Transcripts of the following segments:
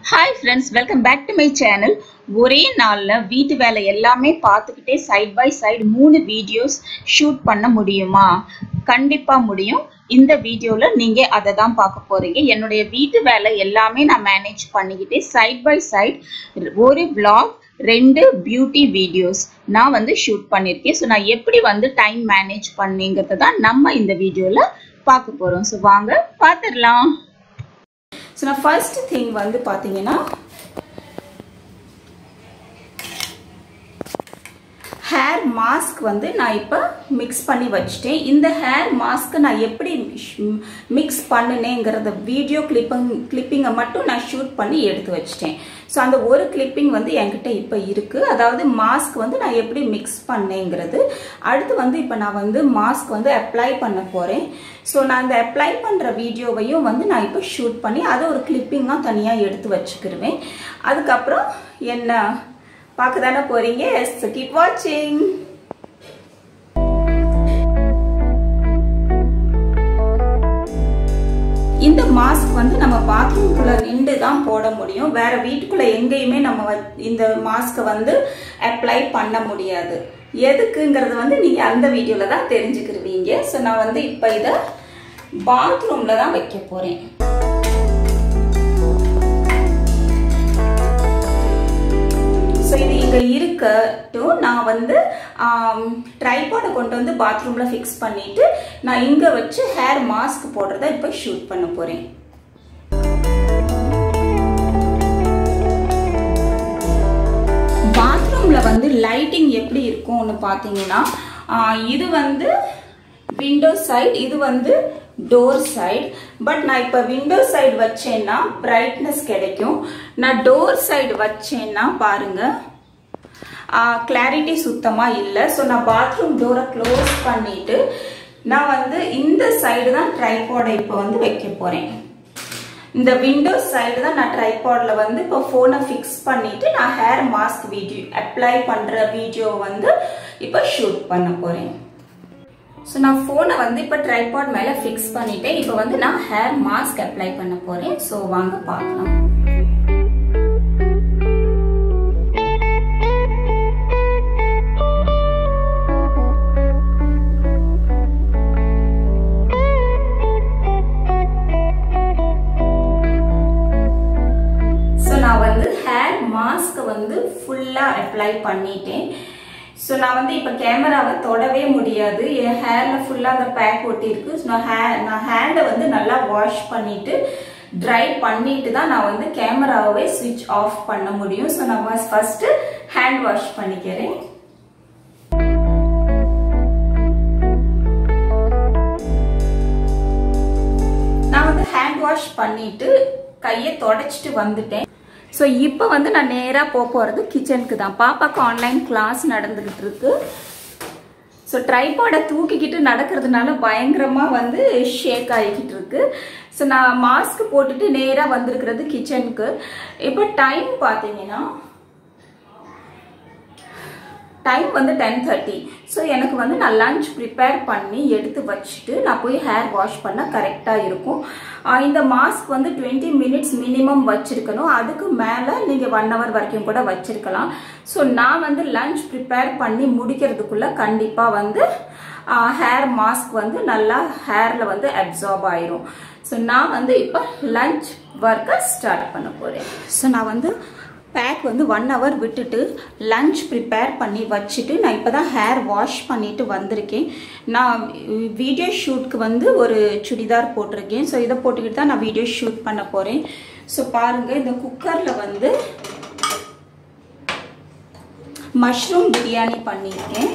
Hi friends welcome back to my channel ஒரே நாளில் வீட்டு வேலை எல்லாமே பார்த்துக்கிட்டே சைட் பை சைடு மூணு வீடியோஸ் ஷூட் பண்ண முடியுமா கண்டிப்பாக முடியும் இந்த வீடியோவில் நீங்கள் அதை தான் பார்க்க போகிறீங்க என்னுடைய வீட்டு வேலை எல்லாமே நான் மேனேஜ் பண்ணிக்கிட்டே சைட் பை சைட் ஒரு vlog ரெண்டு பியூட்டி வீடியோஸ் நான் வந்து ஷூட் பண்ணியிருக்கேன் ஸோ நான் எப்படி வந்து டைம் மேனேஜ் பண்ணிங்கிறத தான் நம்ம இந்த வீடியோவில் பார்க்க போகிறோம் ஸோ வாங்க பார்த்துடலாம் ஸோ நான் ஃபர்ஸ்ட் திங் வந்து பார்த்தீங்கன்னா ஹேர் மாஸ்க் வந்து நான் இப்போ மிக்ஸ் பண்ணி வச்சுட்டேன் இந்த ஹேர் மாஸ்க்கு நான் எப்படி மிக்ஸ் பண்ணினேங்கிறத வீடியோ கிளிப்பிங் கிளிப்பிங்கை மட்டும் நான் ஷூட் பண்ணி எடுத்து வச்சுட்டேன் ஸோ அந்த ஒரு கிளிப்பிங் வந்து என்கிட்ட இப்போ இருக்குது அதாவது மாஸ்க் வந்து நான் எப்படி மிக்ஸ் பண்ணேங்கிறது அடுத்து வந்து இப்போ நான் வந்து மாஸ்க் வந்து அப்ளை பண்ண போகிறேன் ஸோ நான் அந்த அப்ளை பண்ணுற வீடியோவையும் வந்து நான் இப்போ ஷூட் பண்ணி அதை ஒரு கிளிப்பிங்காக தனியாக எடுத்து வச்சுக்கிருவேன் அதுக்கப்புறம் என்ன பார்க்க தானே போறீங்க ஸோ கீப் வாட்சிங் இந்த மாஸ்க் வந்து நம்ம பாத்ரூம்குள்ள நின்று தான் போட முடியும் வேற வீட்டுக்குள்ள எங்கேயுமே நம்ம இந்த மாஸ்கை வந்து அப்ளை பண்ண முடியாது எதுக்குங்கிறது வந்து நீங்க அந்த வீடியோல தான் தெரிஞ்சுக்கிருவீங்க ஸோ நான் வந்து இப்போ இதை பாத்ரூம்ல தான் வைக்க போறேன் ஸோ இது இங்கே இருக்கட்டும் நான் வந்து ட்ரைபாடை கொண்டு வந்து பாத்ரூமில் ஃபிக்ஸ் பண்ணிவிட்டு நான் இங்கே வச்சு ஹேர் மாஸ்க் போடுறத இப்போ ஷூட் பண்ண போகிறேன் பாத்ரூமில் வந்து லைட்டிங் எப்படி இருக்கும்னு பார்த்தீங்கன்னா இது வந்து விண்டோ சைடு இது வந்து டோர் சைடு பட் நான் இப்போ விண்டோ சைடு வச்சேன்னா பிரைட்னஸ் கிடைக்கும் நான் டோர் சைடு வச்சேன்னா பாருங்க கிளாரிட்டி சுத்தமாக இல்லை ஸோ நான் பாத்ரூம் டோரை க்ளோஸ் பண்ணிட்டு நான் வந்து இந்த சைடு தான் ட்ரைபாடை இப்போ வந்து வைக்க போகிறேன் இந்த விண்டோ சைடு தான் நான் ட்ரைபாடில் வந்து இப்போ ஃபோனை ஃபிக்ஸ் பண்ணிட்டு நான் ஹேர் மாஸ்க் வீடியோ அப்ளை பண்ணுற வீடியோ வந்து இப்போ ஷூட் பண்ண போகிறேன் ஸோ நான் ஃபோனை வந்து இப்போ ட்ரைபாட் மேலே ஃபிக்ஸ் பண்ணிட்டேன் இப்போ வந்து நான் ஹேர் மாஸ்க் அப்ளை பண்ண போகிறேன் ஸோ வாங்க பார்க்கலாம் ஸோ நான் வந்து ஹேர் மாஸ்க்கை வந்து ஃபுல்லாக அப்ளை பண்ணிட்டேன் ஸோ நான் வந்து இப்போ கேமராவை தொடவே முடியாது என் ஹேரில் ஃபுல்லாக அந்த பேக் ஒட்டியிருக்கு ஸோ நான் ஹே நான் ஹேண்டை வந்து நல்லா வாஷ் பண்ணிவிட்டு ட்ரை பண்ணிட்டு தான் நான் வந்து கேமராவை ஸ்விட்ச் ஆஃப் பண்ண முடியும் ஸோ நான் ஃபஸ்ட்டு ஹேண்ட் வாஷ் பண்ணிக்கிறேன் நான் வந்து ஹேண்ட் வாஷ் பண்ணிட்டு கையை தொடச்சிட்டு வந்துட்டேன் ஸோ இப்போ வந்து நான் நேராக போக போகிறது கிச்சனுக்கு தான் பாப்பாக்கு ஆன்லைன் கிளாஸ் நடந்துக்கிட்டு இருக்கு ஸோ ட்ரைபாடை தூக்கிக்கிட்டு நடக்கிறதுனால பயங்கரமாக வந்து ஷேக் ஆகிக்கிட்டு இருக்கு ஸோ நான் மாஸ்க் போட்டுட்டு நேராக வந்திருக்கிறது கிச்சனுக்கு இப்போ டைம் பார்த்தீங்கன்னா டைம் வந்து டென் தேர்ட்டி ஸோ எனக்கு வந்து நான் லஞ்ச் ப்ரிப்பேர் பண்ணி எடுத்து வச்சுட்டு நான் போய் ஹேர் வாஷ் பண்ண கரெக்டாக இருக்கும் இந்த மாஸ்க் வந்து டுவெண்ட்டி மினிட்ஸ் மினிமம் வச்சுருக்கணும் அதுக்கு மேலே நீங்கள் ஒன் ஹவர் வரைக்கும் கூட வச்சுருக்கலாம் ஸோ நான் வந்து லஞ்ச் ப்ரிப்பேர் பண்ணி முடிக்கிறதுக்குள்ளே கண்டிப்பாக வந்து ஹேர் மாஸ்க் வந்து நல்லா ஹேரில் வந்து அப்சார்ப் ஆயிரும் ஸோ நான் வந்து இப்போ லஞ்ச் ஒர்க்கை ஸ்டார்ட் பண்ண போகிறேன் ஸோ நான் வந்து பேக் வந்து ஒன் ஹவர் விட்டுட்டு லஞ்ச் ப்ரிப்பேர் பண்ணி வச்சுட்டு நான் இப்போ தான் ஹேர் வாஷ் பண்ணிட்டு வந்திருக்கேன் நான் வீடியோ ஷூட்க்கு வந்து ஒரு சுடிதார் போட்டிருக்கேன் ஸோ இதை போட்டுக்கிட்டு தான் நான் வீடியோ ஷூட் பண்ண போகிறேன் ஸோ பாருங்கள் இந்த குக்கரில் வந்து மஷ்ரூம் பிரியாணி பண்ணியிருக்கேன்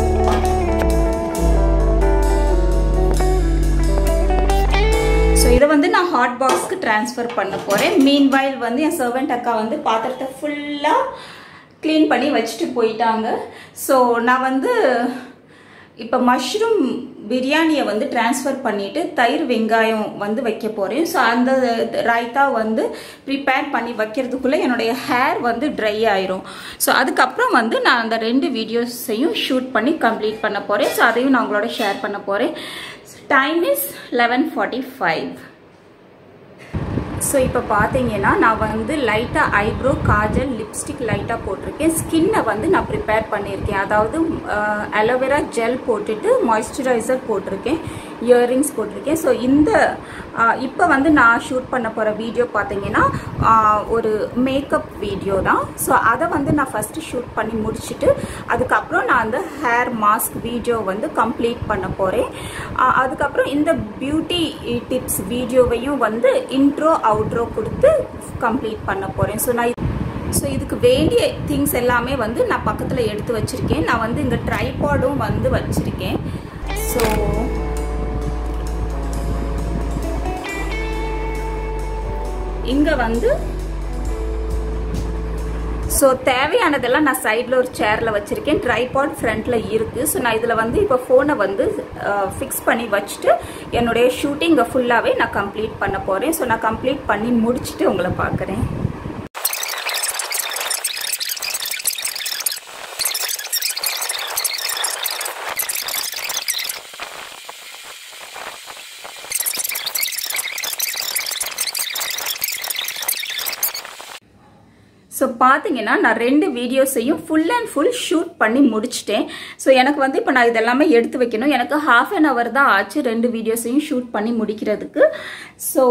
ஸோ இதை வந்து நான் ஹாட் பாக்ஸ்க்கு ட்ரான்ஸ்ஃபர் பண்ண போகிறேன் மீன் வாயில் வந்து என் சர்வெண்ட் அக்கா வந்து பாத்திரத்தை ஃபுல்லாக க்ளீன் பண்ணி வச்சுட்டு போயிட்டாங்க ஸோ நான் வந்து இப்போ மஷ்ரூம் பிரியாணியை வந்து ட்ரான்ஸ்ஃபர் பண்ணிவிட்டு தயிர் வெங்காயம் வந்து வைக்க போகிறேன் ஸோ அந்த ரைத்தா வந்து ப்ரிப்பேர் பண்ணி வைக்கிறதுக்குள்ளே என்னுடைய ஹேர் வந்து ட்ரை ஆயிரும் ஸோ அதுக்கப்புறம் வந்து நான் அந்த ரெண்டு வீடியோஸையும் ஷூட் பண்ணி கம்ப்ளீட் பண்ண போகிறேன் ஸோ அதையும் நான் உங்களோட ஷேர் பண்ண போகிறேன் time is eleven forty five so இப்போ பார்த்தீங்கன்னா நான் வந்து லைட்டாக ஐப்ரோ காஜல் லிப்ஸ்டிக் லைட்டாக போட்டிருக்கேன் ஸ்கின்னை வந்து நான் ப்ரிப்பேர் பண்ணியிருக்கேன் அதாவது அலோவேரா ஜெல் போட்டுட்டு மாய்ஸ்சரைசர் போட்டிருக்கேன் இயரிங்ஸ் போட்டிருக்கேன் ஸோ இந்த இப்போ வந்து நான் ஷூட் பண்ண போகிற வீடியோ பார்த்தீங்கன்னா ஒரு மேக்கப் வீடியோ தான் ஸோ அதை வந்து நான் ஃபஸ்ட்டு ஷூட் பண்ணி முடிச்சுட்டு அதுக்கப்புறம் நான் அந்த ஹேர் மாஸ்க் வீடியோ வந்து கம்ப்ளீட் பண்ண போகிறேன் அதுக்கப்புறம் இந்த பியூட்டி டிப்ஸ் வீடியோவையும் வந்து இன்ட்ரோ அவுட்ரோ கொடுத்து கம்ப்ளீட் பண்ண போகிறேன் ஸோ நான் ஸோ இதுக்கு வேண்டிய திங்ஸ் எல்லாமே வந்து நான் பக்கத்தில் எடுத்து வச்சுருக்கேன் நான் வந்து இங்கே ட்ரைபாடும் வந்து வச்சுருக்கேன் ஸோ இங்கே வந்து ஸோ தேவையானதெல்லாம் நான் சைடில் ஒரு சேரில் வச்சுருக்கேன் ட்ரைபாட் ஃப்ரண்ட்டில் இருக்குது ஸோ நான் இதில் வந்து இப்போ ஃபோனை வந்து ஃபிக்ஸ் பண்ணி வச்சுட்டு என்னுடைய ஷூட்டிங்கை ஃபுல்லாகவே நான் கம்ப்ளீட் பண்ண போகிறேன் ஸோ நான் கம்ப்ளீட் பண்ணி முடிச்சுட்டு உங்களை பார்க்குறேன் ஸோ பார்த்தீங்கன்னா நான் ரெண்டு வீடியோஸையும் ஃபுல் அண்ட் ஃபுல் ஷூட் பண்ணி முடிச்சிட்டேன் ஸோ எனக்கு வந்து இப்போ நான் இதெல்லாமே எடுத்து வைக்கணும் எனக்கு ஹாஃப் அன் ஹவர் தான் ஆச்சு ரெண்டு வீடியோஸையும் ஷூட் பண்ணி முடிக்கிறதுக்கு ஸோ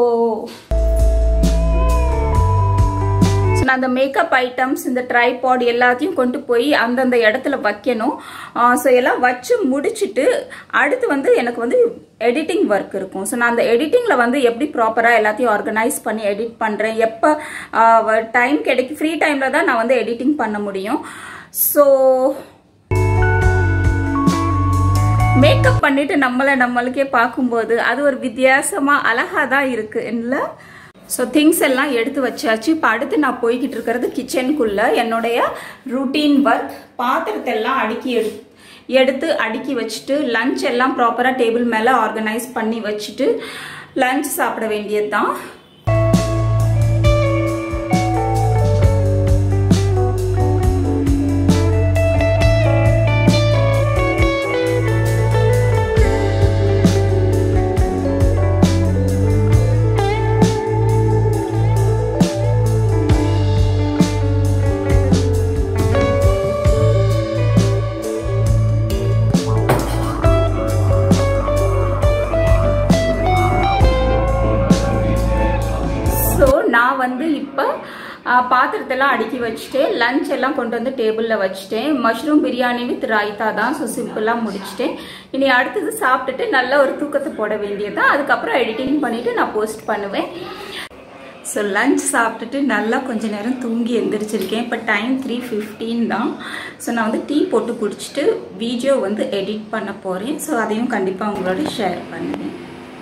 ஸோ நான் அந்த மேக்கப் ஐட்டம்ஸ் இந்த ட்ரைபாட் எல்லாத்தையும் கொண்டு போய் அந்தந்த இடத்துல வைக்கணும் ஸோ எல்லாம் வச்சு முடிச்சுட்டு அடுத்து வந்து எனக்கு வந்து எடிட்டிங் ஒர்க் இருக்கும் ஸோ நான் அந்த எடிட்டிங்கில் வந்து எப்படி ப்ராப்பராக எல்லாத்தையும் ஆர்கனைஸ் பண்ணி எடிட் பண்ணுறேன் எப்போ டைம் கிடைக்கும் ஃப்ரீ டைமில் தான் நான் வந்து எடிட்டிங் பண்ண முடியும் ஸோ மேக்கப் பண்ணிட்டு நம்மளை நம்மளுக்கே பார்க்கும்போது அது ஒரு வித்தியாசமாக அழகாக தான் இருக்கு இல்லை ஸோ திங்ஸ் எல்லாம் எடுத்து வச்சாச்சு இப்போ அடுத்து நான் போய்கிட்டு இருக்கிறது கிச்சனுக்குள்ள என்னுடைய ருட்டீன் ஒர்க் பாத்திரத்தை எல்லாம் அடுக்கி எடு எடுத்து அடுக்கி வச்சுட்டு லஞ்ச் எல்லாம் ப்ராப்பராக டேபிள் மேலே ஆர்கனைஸ் பண்ணி வச்சுட்டு லஞ்ச் சாப்பிட வேண்டியது தான் நான் வந்து இப்போ பாத்திரத்தெல்லாம் அடுக்கி வச்சுட்டேன் லஞ்ச் எல்லாம் கொண்டு வந்து டேபிளில் வச்சுட்டேன் மஷ்ரூம் பிரியாணி வித் ராய்த்தா தான் ஸோ சிம்பிளாக முடிச்சிட்டேன் இனி அடுத்தது சாப்பிட்டுட்டு நல்ல ஒரு தூக்கத்தை போட வேண்டியது தான் அதுக்கப்புறம் எடிட்டிங் பண்ணிவிட்டு நான் போஸ்ட் பண்ணுவேன் ஸோ லஞ்ச் சாப்பிட்டுட்டு நல்லா கொஞ்ச நேரம் தூங்கி எந்திரிச்சிருக்கேன் இப்போ டைம் த்ரீ ஃபிஃப்டீன் தான் ஸோ நான் வந்து டீ போட்டு குடிச்சிட்டு வீடியோ வந்து எடிட் பண்ண போகிறேன் ஸோ அதையும் கண்டிப்பாக உங்களோட ஷேர் பண்ணுவேன்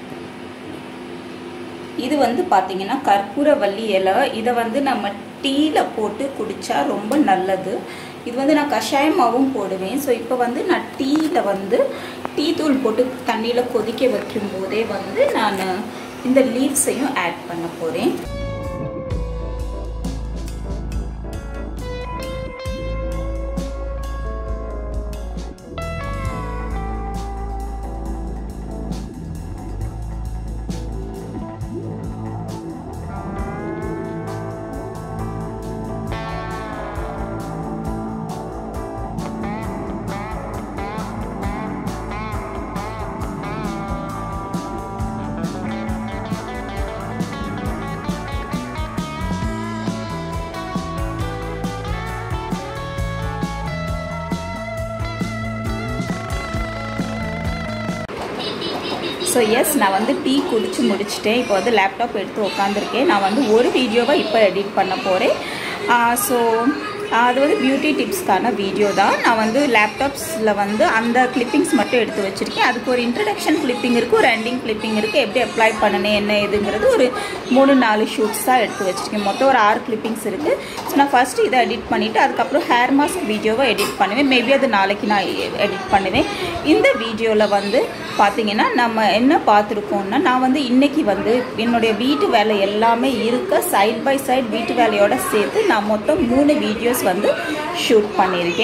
இது வந்து பார்த்தீங்கன்னா கற்பூரவல்லி இலை இதை வந்து நம்ம டீயில் போட்டு குடித்தா ரொம்ப நல்லது இது வந்து நான் கஷாயமாகவும் போடுவேன் ஸோ இப்போ வந்து நான் டீயில் வந்து டீ தூள் போட்டு தண்ணியில் கொதிக்க வைக்கும் போதே வந்து நான் இந்த லீவ்ஸையும் ஆட் பண்ண போகிறேன் ஸோ எஸ் நான் வந்து டீ குடிச்சு முடிச்சிட்டேன் இப்போ வந்து லேப்டாப் எடுத்து உட்காந்துருக்கேன் நான் வந்து ஒரு வீடியோவை இப்போ எடிட் பண்ண போகிறேன் ஸோ அது வந்து பியூட்டி டிப்ஸ்க்கான வீடியோ தான் நான் வந்து லேப்டாப்ஸில் வந்து அந்த கிளிப்பிங்ஸ் மட்டும் எடுத்து வச்சுருக்கேன் அதுக்கு ஒரு இன்ட்ரடக்ஷன் கிளிப்பிங் இருக்குது ஒரு எண்டிங் கிளிப்பிங் இருக்குது எப்படி அப்ளை பண்ணணும் என்ன எதுங்கிறது ஒரு மூணு நாலு ஷூட்ஸ் தான் எடுத்து வச்சுருக்கேன் மொத்தம் ஒரு ஆறு கிளிப்பிங்ஸ் இருக்குது ஸோ நான் ஃபஸ்ட்டு இதை எடிட் பண்ணிவிட்டு அதுக்கப்புறம் ஹேர் மாஸ்க் வீடியோவை எடிட் பண்ணுவேன் மேபி அது நாளைக்கு நான் எடிட் பண்ணுவேன் இந்த வீடியோவில் வந்து பார்த்தீங்கன்னா நம்ம என்ன பார்த்துருக்கோம்னா நான் வந்து இன்றைக்கி வந்து என்னுடைய வீட்டு வேலை எல்லாமே இருக்க சைட் பை சைட் வீட்டு வேலையோட சேர்த்து நான் மொத்தம் மூணு வீடியோஸ் வந்து ஷூட் பண்ணியிருக்கேன்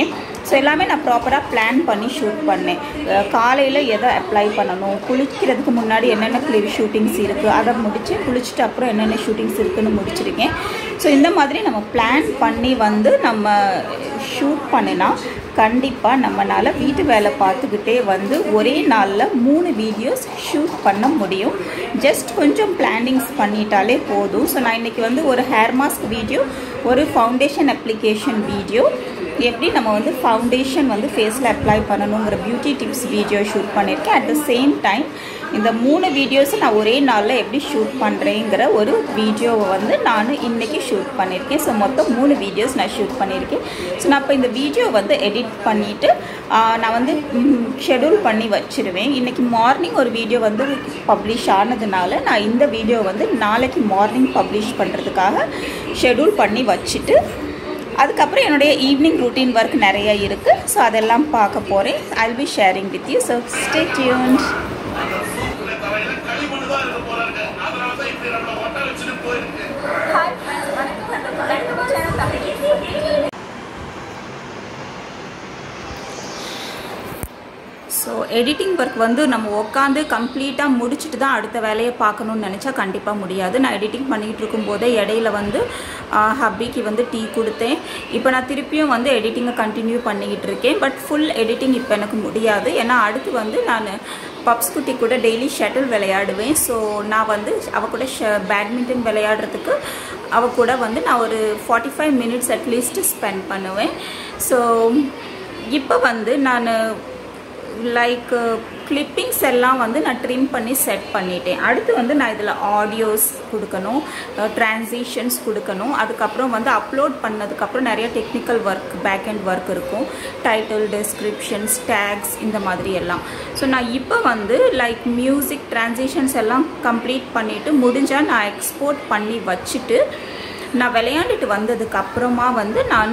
ஸோ எல்லாமே நான் ப்ராப்பராக பிளான் பண்ணி ஷூட் பண்ணேன் காலையில் எதை அப்ளை பண்ணணும் குளிக்கிறதுக்கு முன்னாடி என்னென்ன கிளிப் ஷூட்டிங்ஸ் இருக்குது அதை முடித்து குளிச்சுட்டு அப்புறம் என்னென்ன ஷூட்டிங்ஸ் இருக்குதுன்னு முடிச்சிருக்கேன் ஸோ இந்த மாதிரி நம்ம பிளான் பண்ணி வந்து நம்ம ஷூட் பண்ணினா கண்டிப்பாக நம்மளால் வீட்டு வேலை பார்த்துக்கிட்டே வந்து ஒரே நாளில் மூணு வீடியோஸ் ஷூட் பண்ண முடியும் ஜஸ்ட் கொஞ்சம் பிளானிங்ஸ் பண்ணிட்டாலே போதும் ஸோ நான் இன்றைக்கி வந்து ஒரு ஹேர் மாஸ்க் வீடியோ ஒரு ஃபவுண்டேஷன் அப்ளிகேஷன் வீடியோ எப்படி நம்ம வந்து ஃபவுண்டேஷன் வந்து ஃபேஸில் அப்ளை பண்ணணுங்கிற பியூட்டி டிப்ஸ் வீடியோ ஷூட் பண்ணியிருக்கேன் அட் த சேம் டைம் இந்த மூணு வீடியோஸை நான் ஒரே நாளில் எப்படி ஷூட் பண்ணுறேங்கிற ஒரு வீடியோவை வந்து நான் இன்றைக்கி ஷூட் பண்ணியிருக்கேன் ஸோ மொத்தம் மூணு வீடியோஸ் நான் ஷூட் பண்ணியிருக்கேன் ஸோ நான் இப்போ இந்த வீடியோ வந்து எடிட் பண்ணிவிட்டு நான் வந்து ஷெடியூல் பண்ணி வச்சுருவேன் இன்றைக்கி மார்னிங் ஒரு வீடியோ வந்து பப்ளிஷ் ஆனதுனால நான் இந்த வீடியோ வந்து நாளைக்கு மார்னிங் பப்ளிஷ் பண்ணுறதுக்காக ஷெடியூல் பண்ணி வச்சுட்டு அதுக்கப்புறம் என்னுடைய ஈவினிங் ரூட்டீன் ஒர்க் நிறைய இருக்குது ஸோ அதெல்லாம் பார்க்க போகிறேன் I be sharing with you so stay tuned so editing work வந்து நம்ம உட்காந்து கம்ப்ளீட்டாக முடிச்சுட்டு தான் அடுத்த வேலையை பார்க்கணுன்னு நினச்சா கண்டிப்பாக முடியாது நான் எடிட்டிங் பண்ணிகிட்டு இருக்கும்போதே இடையில வந்து ஹப்பிக்கு வந்து டீ கொடுத்தேன் இப்போ நான் திருப்பியும் வந்து எடிட்டிங்கை கண்டினியூ பண்ணிக்கிட்டு இருக்கேன் பட் ஃபுல் எடிட்டிங் இப்போ எனக்கு முடியாது ஏன்னா அடுத்து வந்து நான் பப்ஸ் குட்டி கூட டெய்லி ஷட்டில் விளையாடுவேன் ஸோ நான் வந்து அவ கூட ஷ பேட்மிண்டன் விளையாடுறதுக்கு அவ கூட வந்து நான் ஒரு forty five minutes at least spend பண்ணுவேன் ஸோ இப்போ வந்து நான் லைக் கிளிப்பிங்ஸ் எல்லாம் வந்து நான் ட்ரிம் பண்ணி செட் பண்ணிட்டேன் அடுத்து வந்து நான் இதில் ஆடியோஸ் கொடுக்கணும் ட்ரான்சிஷன்ஸ் கொடுக்கணும் அதுக்கப்புறம் வந்து அப்லோட் பண்ணதுக்கப்புறம் நிறைய technical work backend work இருக்கும் டைட்டில் டெஸ்கிரிப்ஷன்ஸ் டேக்ஸ் இந்த மாதிரி எல்லாம் ஸோ நான் இப்போ வந்து லைக் மியூசிக் ட்ரான்சிஷன்ஸ் எல்லாம் கம்ப்ளீட் பண்ணிவிட்டு முடிஞ்சால் நான் எக்ஸ்போர்ட் பண்ணி வச்சுட்டு நான் விளையாண்டுட்டு வந்ததுக்கப்புறமா வந்து நான்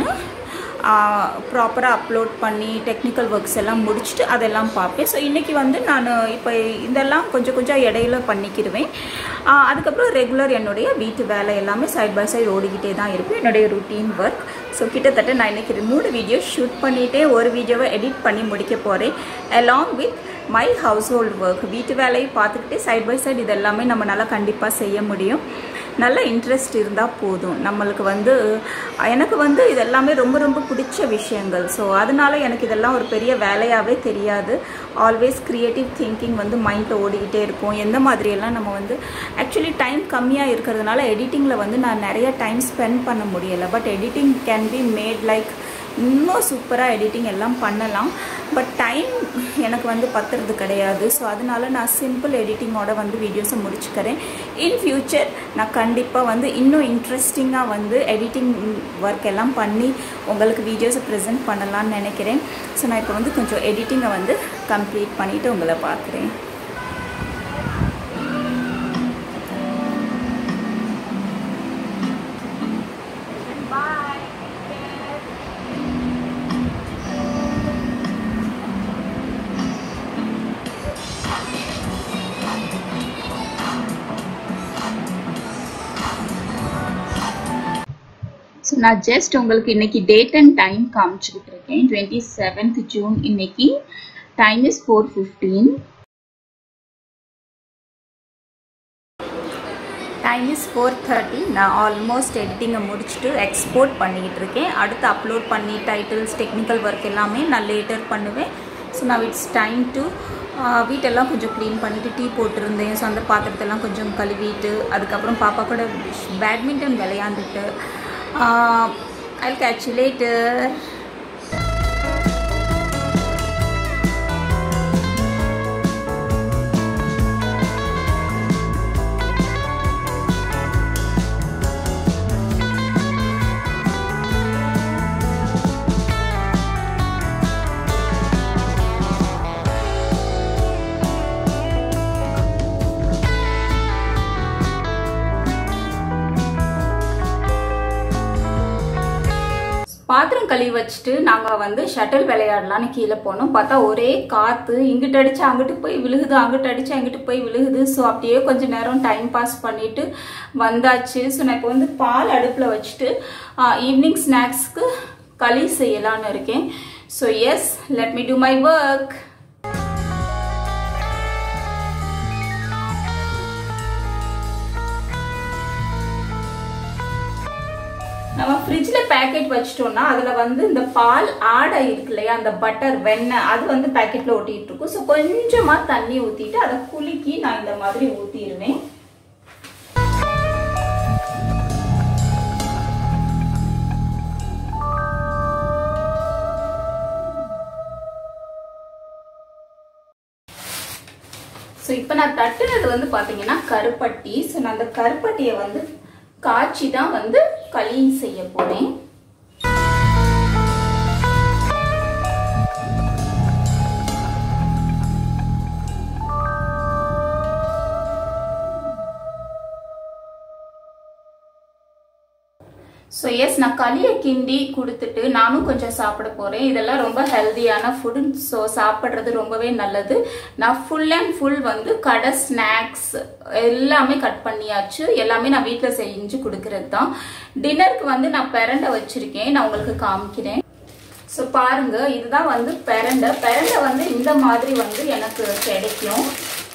ப்ராப்பராக அப்லோட் பண்ணி டெக்னிக்கல் ஒர்க்ஸ் எல்லாம் முடிச்சுட்டு அதெல்லாம் பார்ப்பேன் ஸோ இன்றைக்கி வந்து நான் இப்போ இதெல்லாம் கொஞ்சம் கொஞ்சம் இடையில பண்ணிக்கிடுவேன் அதுக்கப்புறம் ரெகுலர் என்னுடைய வீட்டு வேலை எல்லாமே சைட் பை சைடு ஓடிக்கிட்டே தான் இருப்பேன் என்னுடைய ருட்டீன் ஒர்க் ஸோ கிட்டத்தட்ட நான் இன்றைக்கி மூணு வீடியோ ஷூட் பண்ணிகிட்டே ஒரு வீடியோவை எடிட் பண்ணி முடிக்க போகிறேன் along with my household work வீட்டு வேலையை பார்த்துக்கிட்டே சைட் பை சைடு இதெல்லாமே நம்மளால் கண்டிப்பாக செய்ய முடியும் நல்ல இன்ட்ரெஸ்ட் இருந்தால் போதும் நம்மளுக்கு வந்து எனக்கு வந்து இதெல்லாமே ரொம்ப ரொம்ப பிடிச்ச விஷயங்கள் ஸோ அதனால எனக்கு இதெல்லாம் ஒரு பெரிய வேலையாகவே தெரியாது ஆல்வேஸ் க்ரியேட்டிவ் திங்கிங் வந்து மைண்டில் ஓடிக்கிட்டே இருக்கும் எந்த மாதிரியெல்லாம் நம்ம வந்து ஆக்சுவலி டைம் கம்மியாக இருக்கிறதுனால எடிட்டிங்கில் வந்து நான் நிறைய டைம் ஸ்பெண்ட் பண்ண முடியலை but editing can be made like இன்னும் சூப்பராக எடிட்டிங் எல்லாம் பண்ணலாம் பட் டைம் எனக்கு வந்து பத்துறது கிடையாது ஸோ அதனால நான் சிம்பிள் எடிட்டிங்கோட வந்து வீடியோஸை முடிச்சுக்கிறேன் இன் ஃப்யூச்சர் நான் கண்டிப்பாக வந்து இன்னும் இன்ட்ரெஸ்டிங்காக வந்து எடிட்டிங் ஒர்க் எல்லாம் பண்ணி உங்களுக்கு வீடியோஸை ப்ரெசென்ட் பண்ணலான்னு நினைக்கிறேன் ஸோ நான் இப்போ வந்து கொஞ்சம் எடிட்டிங்கை வந்து கம்ப்ளீட் பண்ணிவிட்டு உங்களை பார்க்குறேன் ஸோ நான் ஜஸ்ட் உங்களுக்கு இன்னைக்கு டேட் அண்ட் டைம் காமிச்சுக்கிட்டு இருக்கேன் டுவெண்ட்டி செவன்த் ஜூன் இன்னைக்கு time is four fifteen time is four thirty நான் ஆல்மோஸ்ட் எடிட்டிங்கை முடிச்சுட்டு எக்ஸ்போர்ட் பண்ணிக்கிட்டு இருக்கேன் அடுத்து அப்லோட் பண்ணி டைட்டில்ஸ் டெக்னிக்கல் ஒர்க் எல்லாமே நான் லேட்டர் பண்ணுவேன் ஸோ நான் இட்ஸ் டைம் டு வீட்டெல்லாம் கொஞ்சம் க்ளீன் பண்ணிவிட்டு டீ போட்டிருந்தேன் ஸோ அந்த பாத்திரத்தெல்லாம் கொஞ்சம் கழுவிட்டு அதுக்கப்புறம் பாப்பா கூட பேட்மிண்டன் விளையாண்டுட்டு I'll catch you later. பாத்திரம் கழுவி வச்சுட்டு நாங்கள் வந்து ஷட்டில் விளையாடலான்னு கீழே போனோம் பார்த்தா ஒரே காற்று இங்கிட்டு அடிச்சா அங்கிட்டு போய் விழுகுது அங்கிட்டு அடிச்சா இங்கிட்டு போய் விழுகுது ஸோ அப்படியே கொஞ்ச நேரம் டைம் பாஸ் பண்ணிட்டு வந்தாச்சு ஸோ நான் இப்போ வந்து பால் அடுப்பில் வச்சுட்டு ஈவினிங் ஸ்நாக்ஸ்க்கு களி செய்யலான்னு இருக்கேன் so yes let me do my work நம்ம ஃப்ரிட்ஜில் பேக்கெட் வச்சிட்டோம்னா அதில் வந்து இந்த பால் ஆடை இருக்கு இல்லையா அந்த பட்டர் வெண்ணெய் அது வந்து பேக்கெட்டில் ஒட்டிட்டு இருக்கும் ஸோ கொஞ்சமாக தண்ணி ஊற்றிட்டு அதை குலுக்கி நான் இந்த மாதிரி ஊற்றிடுவேன் ஸோ இப்போ நான் தட்டுனது வந்து பார்த்தீங்கன்னா கருப்பட்டி ஸோ நான் அந்த கருப்பட்டியை வந்து காய்ச்சி தான் வந்து களி செய்ய போறேன் ஸோ எஸ் நான் களியை கிண்டி கொடுத்துட்டு நானும் கொஞ்சம் சாப்பிட போகிறேன் இதெல்லாம் ரொம்ப ஹெல்தியான ஃபுட் ஸோ சாப்பிட்றது ரொம்பவே நல்லது நான் ஃபுல் அண்ட் ஃபுல் வந்து கடை ஸ்நாக்ஸ் எல்லாமே கட் பண்ணியாச்சு எல்லாமே நான் வீட்டில் செஞ்சு கொடுக்கறது தான் டின்னருக்கு வந்து நான் பெரண்டை வச்சுருக்கேன் நான் உங்களுக்கு காமிக்கிறேன் ஸோ பாருங்க இதுதான் வந்து பெரண்டை பெரண்டை வந்து இந்த மாதிரி வந்து எனக்கு கிடைக்கும்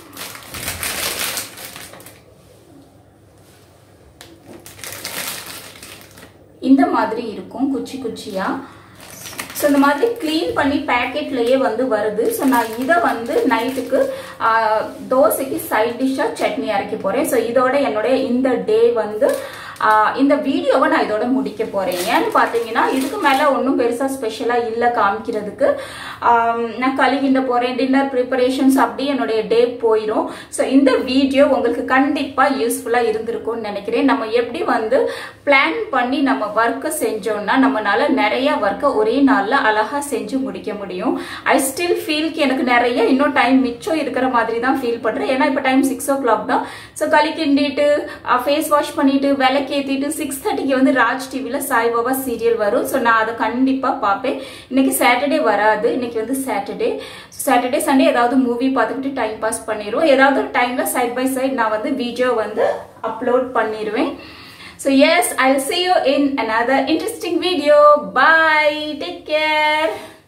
இந்த மாதிரி இருக்கும் குச்சி குச்சியா ஸோ இந்த மாதிரி க்ளீன் பண்ணி பேக்கெட்லயே வந்து வருது ஸோ நான் இதை வந்து நைட்டுக்கு தோசைக்கு சைட் டிஷ்ஷாக சட்னி அரைக்க போகிறேன் ஸோ இதோட என்னுடைய இந்த டே வந்து இந்த வீடியோவை நான் இதோட முடிக்க போறேன் ஏன்னு பார்த்தீங்கன்னா இதுக்கு மேலே ஒன்றும் பெருசாக ஸ்பெஷலாக இல்லை காமிக்கிறதுக்கு நான் கழுவிண்ட போகிறேன் டின்னர் ப்ரிப்பரேஷன்ஸ் அப்படி என்னுடைய டே போயிடும் ஸோ இந்த வீடியோ உங்களுக்கு கண்டிப்பாக யூஸ்ஃபுல்லாக இருந்திருக்கும்னு நினைக்கிறேன் நம்ம எப்படி வந்து பிளான் பண்ணி நம்ம ஒர்க்கை செஞ்சோம்னா நம்மளால நிறைய ஒர்க்கை ஒரே நாளில் அழகாக செஞ்சு முடிக்க முடியும் ஐ ஸ்டில் ஃபீல்க்கு எனக்கு நிறைய இன்னும் டைம் மிச்சம் இருக்கிற மாதிரி தான் ஃபீல் பண்ணுறேன் ஏன்னா இப்போ டைம் சிக்ஸ் ஓ கிளாக் தான் ஸோ களி கிண்டிட்டு ஃபேஸ் வாஷ் பண்ணிட்டு விளக்கு ஏற்றிட்டு சிக்ஸ் தேர்ட்டிக்கு வந்து ராஜ் டிவியில் சாய்பாபா சீரியல் வரும் ஸோ நான் அதை கண்டிப்பாக பார்ப்பேன் இன்னைக்கு சாட்டர்டே வராது இன்னைக்கு வந்து சாட்டர்டே சாட்டர்டே சண்டே ஏதாவது மூவி பார்த்துக்கிட்டு டைம் பாஸ் பண்ணிடுவோம் ஏதாவது ஒரு டைமில் சைட் பை சைட் நான் வந்து வீடியோ வந்து அப்லோட் பண்ணிடுவேன் So yes, I'll see you in another interesting video. Bye. Take care.